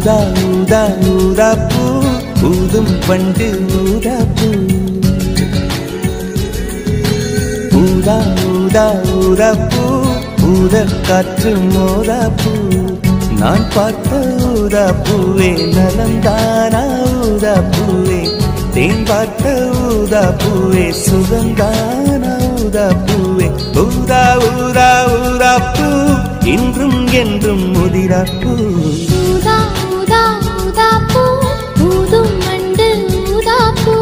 ஊதா ஊதா ஊதா பூ ஊதும் பண்டு ஊதா பூ ஊதா ஊதா ஊதா பூ ஊத காற்று மோதா பூ நான் பார்த்த ஊதா பூவே நலந்தானா ஊதா பூவே தேன் பார்த்த ஊதா பூவே சுகந்தானா ஊதா பூவே ஊதா ஊதா ஊதா பூ இன்றும் என்றும் முதிரா பூ ஊதா ஊதா ஊதா பூ ஊதும் மண்டு ஊதா பூ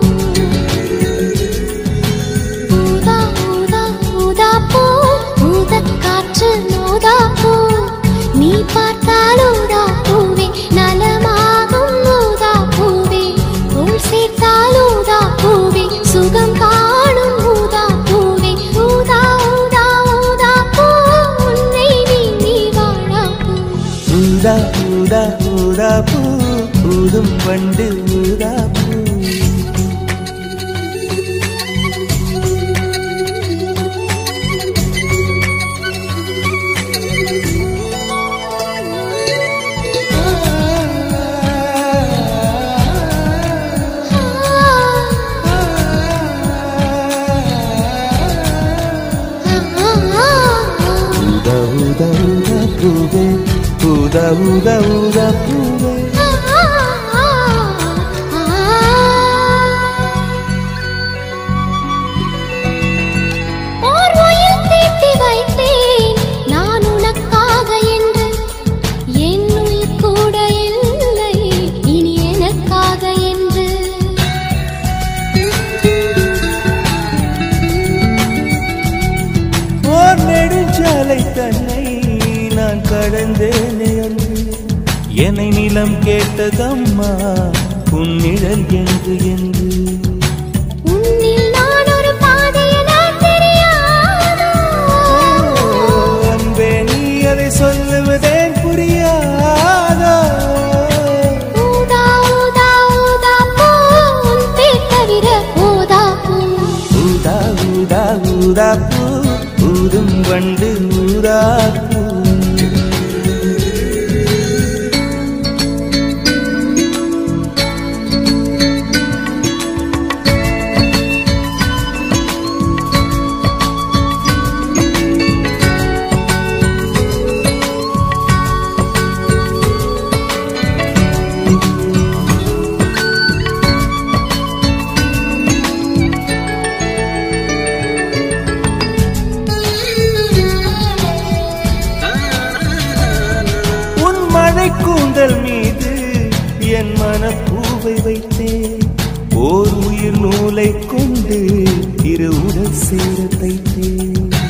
ஊதா ஊதா ஊதா பூ ஊதக் காற்று ஊதா பூ நீ பார்த்தால் ஊதா பூவே நலமாகும் ஊதா பூவே உள் சேர்த்தால் ஊதா பூவே சுகம் காணும் ஊதா பூவே ஊதா ஊதா ஊதா பூ உன்னை நீ வாழா பூ ஊதா ஊதா ஊதா பூ ஊதும் பண்டு ஊதா பூ ஊதா ஊதா ஊதா பூவே ஊதா ஊதா ஊதா பூவே ஓர் உயிர் தீட்டி வைத்தேன் நான் உனக்காக என்று என் உயிர் கூட இல்லை இனி எனக்காக என்று ஓர் நெடுஞ்சாலை தன்னை நான் கடந்தேனே அன்று என்னை நிலம் கேட்டதம்மா உன்னிழல் என்று என்று உன்னில் நான் ஒரு பாதை என தெரியாதோ அன்பே நீ அதை சொல்லுவதேன் புரியாதோ ஊதா ஊதா ஊதா பூ உன் பேர் தவிர ஊதா பூ ஊதா ஊதா ஊதா பூ ஊதும் வண்டு ஊதா பூ உன் மழை கூந்தல் மீது என் மனப்பூவை வைத்தேன் ஓர் உயிர் நூலை கொண்டு இரு உடல் சேர தைத்தேன்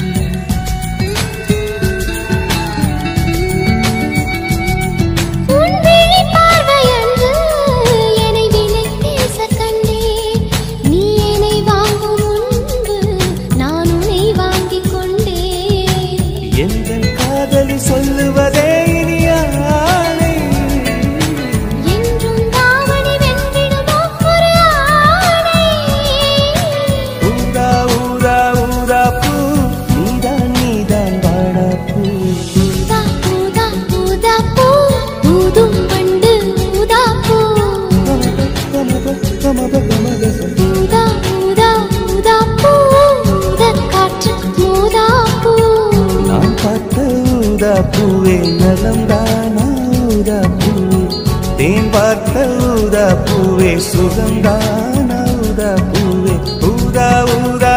உன் விழி பார்வையன்று என்னை விலை பேச கண்டேன் நீ என்னை வாங்கும் முன்பு நான் உன்னை வாங்கிக் கொண்டேன் எங்கள் காதலி சொல்லுவதே இனி ஆணை என்றும் தாவணி வென்றிடுமோ ஒரு ஆணை ஊதா ஊதா ஊதா பூ நீதான் நீதான் வாடா பூ ஊதா ஊதா ஊதா பூ ஊதும் வண்டு ஊதா பூ ஊதா ஊதா ஊதா பூ ஊதக் காற்று ஊதா பூ நான் பார்த்த ஊதா பூவே நலம்தானா ஊதா பூவே தேன் பார்த்த ஊதா பூவே சுகம்தானா ஊதா பூவே ஊதா ஊதா